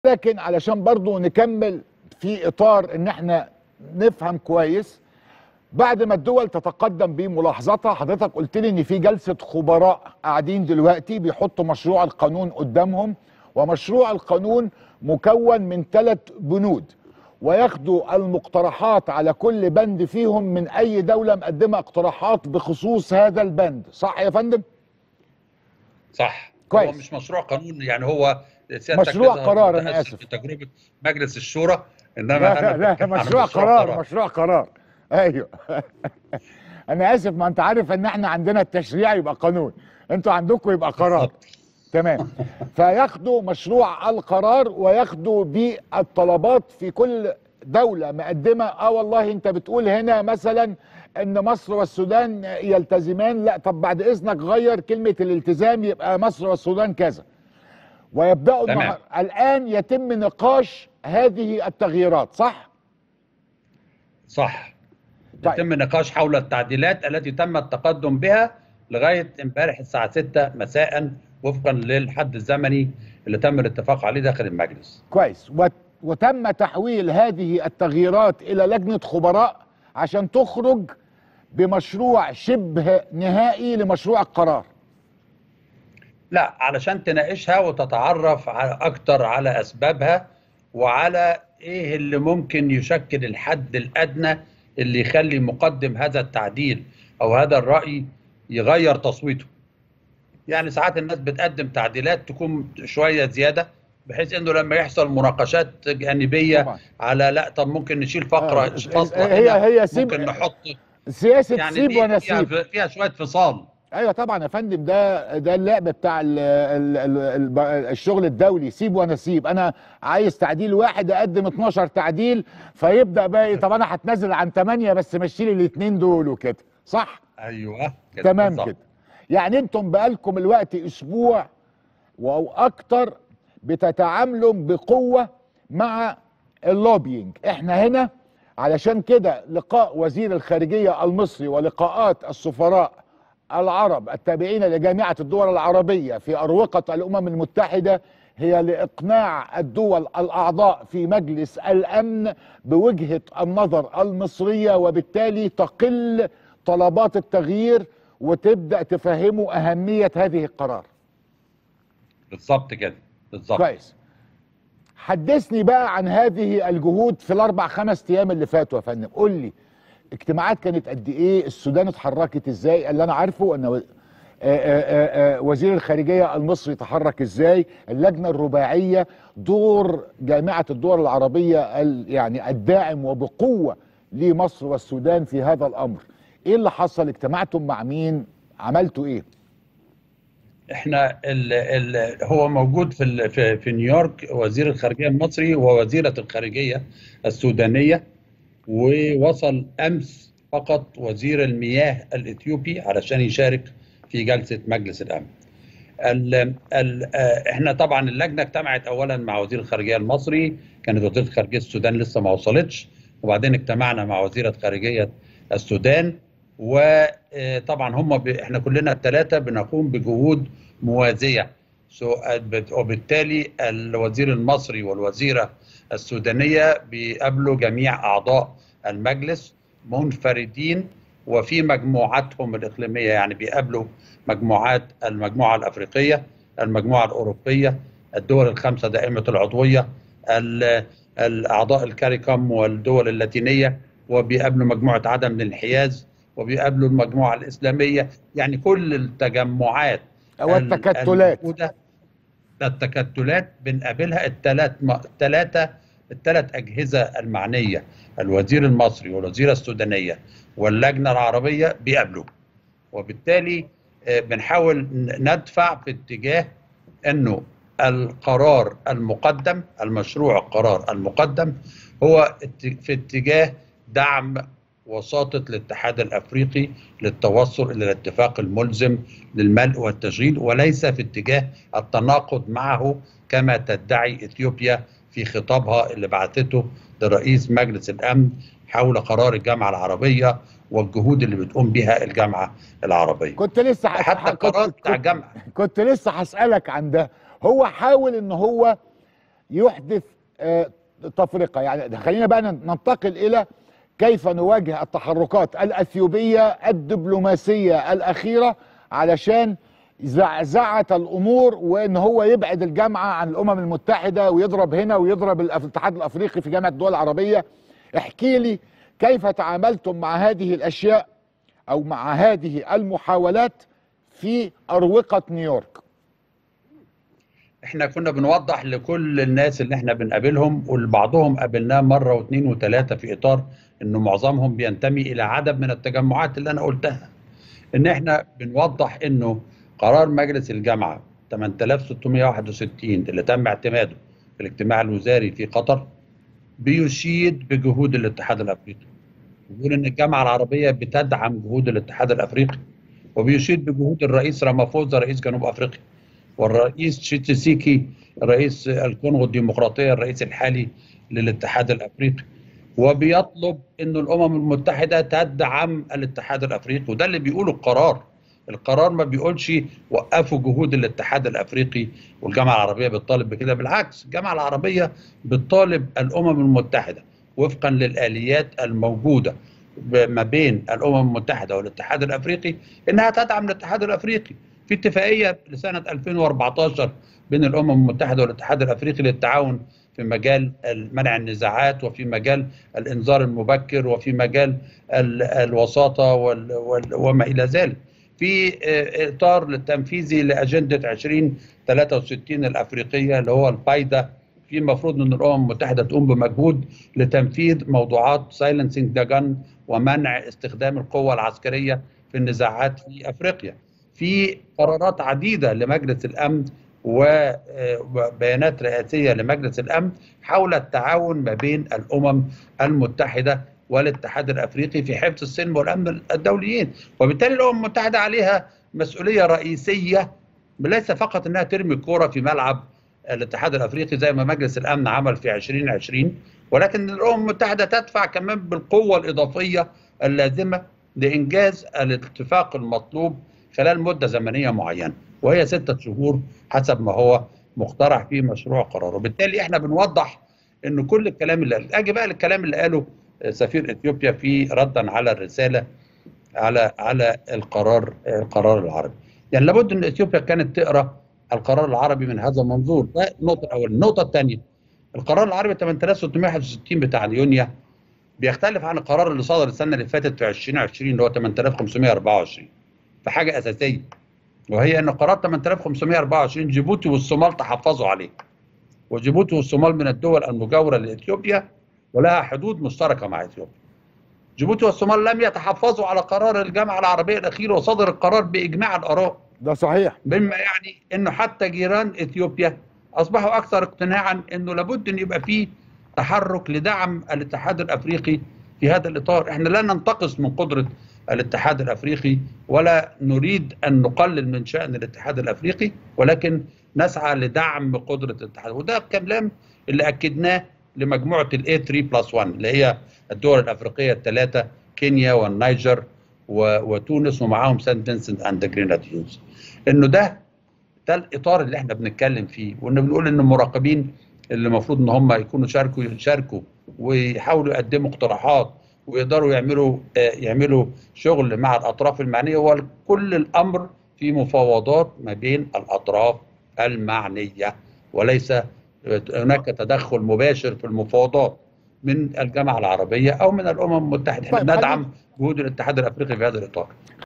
لكن علشان برضو نكمل في اطار ان احنا نفهم كويس بعد ما الدول تتقدم بملاحظاتها حضرتك قلت لي ان في جلسه خبراء قاعدين دلوقتي بيحطوا مشروع القانون قدامهم ومشروع القانون مكون من ثلاث بنود وياخدوا المقترحات على كل بند فيهم من اي دوله مقدمه اقتراحات بخصوص هذا البند صح يا فندم صح كويس. هو مش مشروع قانون يعني هو سيادتك مشروع كده قرار، أنا متأسف آسف. في تجربه مجلس الشورى انما لا انا لا, لا بتكلم عن مشروع قرار مشروع قرار ايوه انا اسف ما انت عارف ان احنا عندنا التشريع يبقى قانون انتوا عندكم يبقى قرار بالظبط. تمام فياخدوا مشروع القرار وياخدوا بالطلبات في كل دولة مقدمة اه والله انت بتقول هنا مثلا ان مصر والسودان يلتزمان لا طب بعد اذنك غير كلمة الالتزام يبقى مصر والسودان كذا ويبدأوا تمام. النهار- الان يتم نقاش هذه التغييرات صح؟ صح طيب. يتم النقاش حول التعديلات التي تم التقدم بها لغايه امبارح الساعه 6 مساء وفقا للحد الزمني اللي تم الاتفاق عليه داخل المجلس كويس وت- وتم تحويل هذه التغييرات الى لجنه خبراء عشان تخرج بمشروع شبه نهائي لمشروع القرار لا علشان تناقشها وتتعرف على اكتر على اسبابها وعلى ايه اللي ممكن يشكل الحد الادنى اللي يخلي مقدم هذا التعديل او هذا الراي يغير تصويته يعني ساعات الناس بتقدم تعديلات تكون شويه زياده بحيث انه لما يحصل مناقشات جانبيه طبعا. على لا طب ممكن نشيل فقره آه، فصله هي- هنا، هي سيب- ممكن نحط سياسه يعني سيب دي فيها, ونسيب فيها شويه فصال ايوه طبعا يا فندم ده ده اللعب بتاع ال ال ال ال الشغل الدولي سيب ونسيب انا عايز تعديل واحد اقدم 12 تعديل فيبدا بقى إيه، طب انا هتنازل عن 8 بس مشي لي الاثنين دول وكده صح ايوه كده تمام بالظبط. كده يعني انتم بقالكم الوقت اسبوع او اكتر بتتعاملوا بقوه مع اللوبينج احنا هنا علشان كده لقاء وزير الخارجيه المصري ولقاءات السفراء العرب التابعين لجامعه الدول العربيه في اروقه الامم المتحده هي لاقناع الدول الاعضاء في مجلس الامن بوجهه النظر المصريه وبالتالي تقل طلبات التغيير وتبدا تفهموا اهميه هذه القرار بالظبط كده بالظبط كويس حدثني بقى عن هذه الجهود في الاربع خمس ايام اللي فاتوا يا فندم قول لي اجتماعات كانت قد ايه السودان اتحركت ازاي اللي انا عارفه ان و- آه، آه، آه، وزير الخارجيه المصري تحرك ازاي اللجنه الرباعيه دور جامعه الدول العربيه ال- يعني الداعم وبقوه لمصر والسودان في هذا الامر ايه اللي حصل اجتمعتم مع مين عملتوا ايه احنا ال ال هو موجود في ال في, في نيويورك وزير الخارجيه المصري ووزيره الخارجيه السودانيه ووصل امس فقط وزير المياه الاثيوبي علشان يشارك في جلسه مجلس الامن. ال ال آه، احنا طبعا اللجنه اجتمعت اولا مع وزير الخارجيه المصري كانت وزيره خارجيه السودان لسه ما وصلتش وبعدين اجتمعنا مع وزيره خارجيه السودان وطبعا هم ب... احنا كلنا الثلاثه بنقوم بجهود موازيه سو... بت- وبالتالي الوزير المصري والوزيره السودانيه بيقابلوا جميع اعضاء المجلس منفردين وفي مجموعاتهم الاقليميه يعني بيقابلوا مجموعات المجموعه الافريقيه المجموعه الاوروبيه الدول الخمسه دائمه العضويه ال- الاعضاء الكاريكوم والدول اللاتينيه وبيقابلوا مجموعه عدم الانحياز وبيقابلوا المجموعه الاسلاميه يعني كل التجمعات او ال- التكتلات الموجودة، التكتلات بنقابلها الثلاث الثلاثه الثلاث اجهزه المعنيه الوزير المصري والوزيره السودانيه واللجنه العربيه بيقابلوا وبالتالي آه، بنحاول ن- ندفع في اتجاه انه القرار المقدم المشروع القرار المقدم هو ات- في اتجاه دعم وساطة الاتحاد الافريقي للتوصل الى الاتفاق الملزم للملء والتشغيل وليس في اتجاه التناقض معه كما تدعي اثيوبيا في خطابها اللي بعثته لرئيس مجلس الامن حول قرار الجامعه العربيه والجهود اللي بتقوم بها الجامعه العربيه كنت لسه ح- حتى كنت- القرار بتاع كنت- الجامعه كنت لسه هسألك عن ده هو حاول ان هو يحدث آه، تفرقه يعني خلينا بقى ننتقل الى كيف نواجه التحركات الاثيوبيه الدبلوماسيه الاخيره علشان زعزعه الامور وان هو يبعد الجامعه عن الامم المتحده ويضرب هنا ويضرب الاتحاد الافريقي في جامعه الدول العربيه احكي لي كيف تعاملتم مع هذه الاشياء او مع هذه المحاولات في اروقه نيويورك احنا كنا بنوضح لكل الناس اللي احنا بنقابلهم والبعضهم قابلناه مره واثنين وثلاثه في اطار انه معظمهم بينتمي الى عدد من التجمعات اللي انا قلتها ان احنا بنوضح انه قرار مجلس الجامعه 8661 اللي تم اعتماده في الاجتماع الوزاري في قطر بيشيد بجهود الاتحاد الافريقي بيقول ان الجامعه العربيه بتدعم جهود الاتحاد الافريقي وبيشيد بجهود الرئيس رامافوزا رئيس جنوب افريقيا والرئيس تشيتسيكي رئيس الكونغو الديمقراطيه الرئيس الحالي للاتحاد الافريقي وبيطلب انه الامم المتحده تدعم الاتحاد الافريقي وده اللي بيقوله القرار القرار ما بيقولش وقفوا جهود الاتحاد الافريقي والجامعه العربيه بتطالب بكده بالعكس الجامعه العربيه بتطالب الامم المتحده وفقا للاليات الموجوده ما بين الامم المتحده والاتحاد الافريقي انها تدعم الاتحاد الافريقي في اتفاقيه لسنه 2014 بين الامم المتحده والاتحاد الافريقي للتعاون في مجال منع النزاعات وفي مجال الانذار المبكر وفي مجال الوساطه وما الى ذلك. في اطار التنفيذي لاجنده 2063 الافريقيه اللي هو البايدا في المفروض ان الامم المتحده تقوم بمجهود لتنفيذ موضوعات سايلنسنج ذا جن ومنع استخدام القوه العسكريه في النزاعات في افريقيا. في قرارات عديده لمجلس الامن وبيانات رئاسيه لمجلس الامن حول التعاون ما بين الامم المتحده والاتحاد الافريقي في حفظ السلم والامن الدوليين وبالتالي الامم المتحده عليها مسؤوليه رئيسيه ليس فقط انها ترمي الكوره في ملعب الاتحاد الافريقي زي ما مجلس الامن عمل في 2020 ولكن الامم المتحده تدفع كمان بالقوه الاضافيه اللازمه لانجاز الاتفاق المطلوب خلال مده زمنيه معينه وهي ستة شهور حسب ما هو مقترح في مشروع قرار وبالتالي احنا بنوضح ان كل الكلام اللي اجي بقى للكلام اللي قاله سفير اثيوبيا في ردا على الرساله على على القرار القرار العربي يعني لابد ان اثيوبيا كانت تقرا القرار العربي من هذا المنظور ده النقطه الاولى النقطه الثانيه القرار العربي 8661 بتاع يونيو بيختلف عن القرار اللي صدر السنه اللي فاتت في 2020 اللي هو 8524 في حاجه اساسيه وهي ان قرار 8524 جيبوتي والصومال تحفظوا عليه وجيبوتي والصومال من الدول المجاوره لاثيوبيا ولها حدود مشتركه مع اثيوبيا جيبوتي والصومال لم يتحفظوا على قرار الجامعه العربيه الاخير وصدر القرار باجماع الاراء ده صحيح مما يعني انه حتى جيران اثيوبيا اصبحوا اكثر اقتناعا انه لابد ان يبقى فيه تحرك لدعم الاتحاد الافريقي في هذا الاطار احنا لا ننتقص من قدره الاتحاد الافريقي ولا نريد ان نقلل من شان الاتحاد الافريقي ولكن نسعى لدعم قدره الاتحاد وده الكلام اللي اكدناه لمجموعه الاي 3 بلس 1 اللي هي الدول الافريقيه الثلاثه كينيا والنيجر وتونس ومعاهم سان فينسنت اند جريناديوز انه ده ده الاطار اللي احنا بنتكلم فيه وان بنقول ان المراقبين اللي المفروض ان هم يكونوا شاركوا يشاركوا ويحاولوا يقدموا اقتراحات ويقدروا يعملوا يعملوا شغل مع الاطراف المعنيه وكل الامر في مفاوضات ما بين الاطراف المعنيه وليس هناك تدخل مباشر في المفاوضات من الجامعه العربيه او من الامم المتحده احنا ندعم جهود الاتحاد الافريقي في هذا الاطار